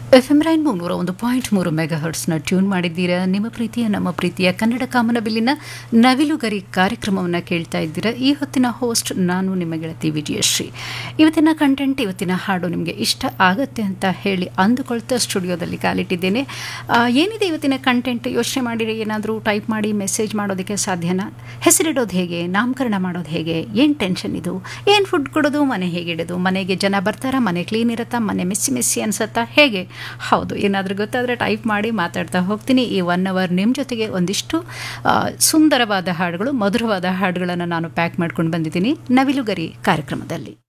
F M rain ನೂರ ಒಂದು point ಮೂರು ಮೆಗಾ ಹರ್ಟ್ಸ್ನ ಟ್ಯೂನ್ ಮಾಡಿದ್ದೀರಾ ನಿಮ್ಮ ಪ್ರೀತಿಯ ನಮ್ಮ ಪ್ರೀತಿಯ ಕನ್ನಡ ಕಾಮನಬಿಲ್ಲಿನ ನವಿಲುಗರಿ ಕಾರ್ಯಕ್ರಮವನ್ನು ಕೇಳ್ತಾ ಇದ್ದೀರಾ ಈ ಹೊತ್ತಿನ ಹೋಸ್ಟ್ ನಾನು ನಿಮ್ಮ ಗೆಳತಿ ವಿಜಯಶ್ರೀ ಇವತ್ತಿನ ಕಂಟೆಂಟ್ ಇವತ್ತಿನ ಹಾಡು ನಿಮಗೆ ಇಷ್ಟ ಆಗತ್ತೆ ಅಂತ ಹೇಳಿ ಅಂದುಕೊಳ್ತಾ ಸ್ಟುಡಿಯೋದಲ್ಲಿ ಕಾಲಿಟ್ಟಿದ್ದೇನೆ ಆ, ಏನಿದೆ ಇವತ್ತಿನ ಕಂಟೆಂಟ್ ಯೋಚನೆ ಮಾಡಿರಿ ಏನಾದರೂ ಟೈಪ್ ಮಾಡಿ ಮೆಸೇಜ್ ಮಾಡೋದಕ್ಕೆ ಸಾಧ್ಯನಾ ಹೆಸರಿಡೋದು ಹೇಗೆ ನಾಮಕರಣ ಮಾಡೋದು ಹೇಗೆ ಏನು ಟೆನ್ಷನ್ ಇದು ಏನು ಫುಡ್ ಕೊಡೋದು ಮನೆ ಹೇಗೆ ಇಡೋದು ಮನೆಗೆ ಜನ ಬರ್ತಾರಾ ಮನೆ ಕ್ಲೀನ್ ಇರುತ್ತಾ ಮನೆ ಮೆಸ್ಸಿ ಮೆಸ್ಸಿ ಅನ್ಸತ್ತಾ ಹೇಗೆ ಹೌದು ಏನಾದರೂ ಗೊತ್ತಾದರೆ ಟೈಪ್ ಮಾಡಿ ಮಾತಾಡ್ತಾ ಹೋಗ್ತೀನಿ ಈ ಒನ್ ಅವರ್ ನಿಮ್ಮ ಜೊತೆಗೆ ಒಂದಿಷ್ಟು ಆ, ಸುಂದರವಾದ ಹಾಡುಗಳು ಮಧುರವಾದ ಹಾಡುಗಳನ್ನು ನಾನು ಪ್ಯಾಕ್ ಮಾಡ್ಕೊಂಡು ಬಂದಿದ್ದೀನಿ ನವಿಲುಗರಿ ಕಾರ್ಯಕ್ರಮದಲ್ಲಿ